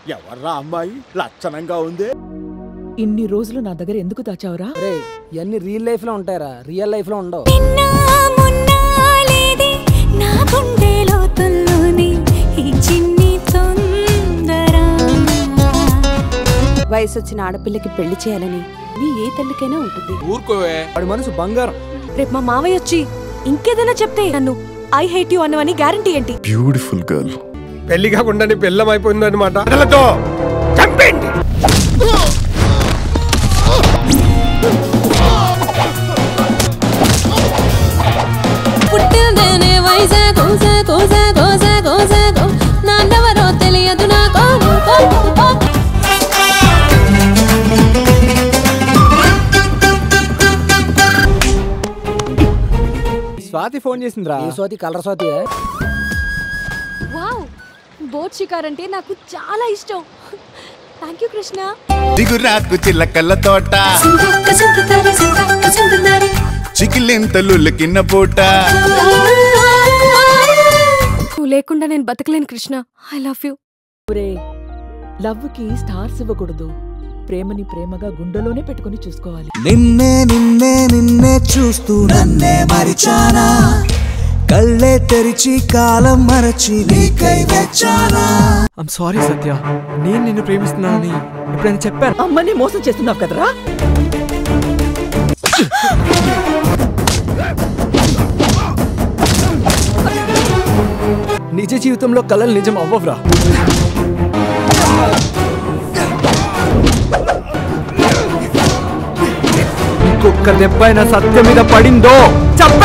ఎవర్రా అమ్మాయి లక్షణంగా ఉంది ఇన్ని రోజులు నా దగ్గర ఎందుకు దాచావురా రే ఇవన్నీ రియల్ లైఫ్ లో ఉంటాయరా రియల్ లైఫ్ లో ఉండవు నిన్నా మొన్నా లేదే నా గుండె లోతుల్లోని ఈ చిన్ని తొందర వయసు వచ్చిన ఆడపిల్లకి పెళ్లి చేయాలని నీ ఏ తల్లికైనా ఉంటుంది ఊరుకోవే వాడి మనసు బంగారం రేపు మా మావయ్య వచ్చి ఇంకేదైనా చెప్తే నన్ను ఐ హేట్ యు అన్నవని గ్యారంటీ ఏంటి బ్యూటిఫుల్ గర్ల్ పెళ్లి కాకుండా పెళ్ళం అయిపోయింది అనమాట చంపేయండి పుట్టినదేనే వైజాగ్ వైజాగ్ వైజాగ్ వైజాగ్ వైజాగ్ నాన్నెవరో తెలియదు నాకు స్వాతి ఫోన్ చేసిందిరా ఏ Swati colour Swati wow boat షికార్ అంటే నాకు చాలా ఇష్టం థ్యాంక్ యూ కృష్ణ దిగురాకు చిల్లకల్ల తోట సింతక్క సింతదారి సింతక్క సింతదారి చికిలింతలు కిన్న పూట నువ్వు లేకుండా నేను బతకలేను కృష్ణ ఐ లవ్ యూ రే లవ్కి స్టార్స్ ఇవ్వకూడదు ప్రేమని ప్రేమగా గుండెలోనే పెట్టుకుని చూసుకోవాలి నిన్నే నిన్నే నిన్నే చూస్తూ నన్నే మరిచానా కళ్ళే తెరిచి కాలం మరచి నీకై వెచ్చానా ఐమ్ సారీ సత్య నేను నిన్ను ప్రేమిస్తున్నానని ఎప్పుడైనా చెప్పాను అమ్మని మోసం చేస్తున్నావు కదరా నిజ జీవితంలో కలలు నిజం అవ్వవురా ఇంకొక దెబ్బ అయినా సత్యం మీద పడిందో చెప్ప